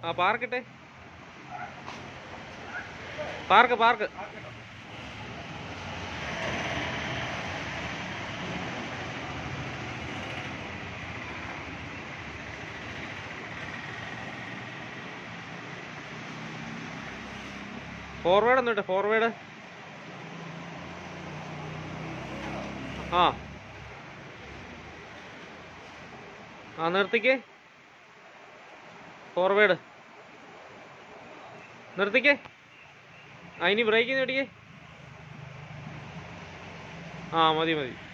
ആ പാർക്കിട്ടെ park park forward ഒന്നിട്ടെ ഫോർവേഡ് ആ ആ നിർത്തിക്കേ ഫോർവേഡ് നിർത്തിക്കേ ആ ഇനി ബ്രേക്ക് ചെയ്ത് പിടിക്കേ ആ മതി മതി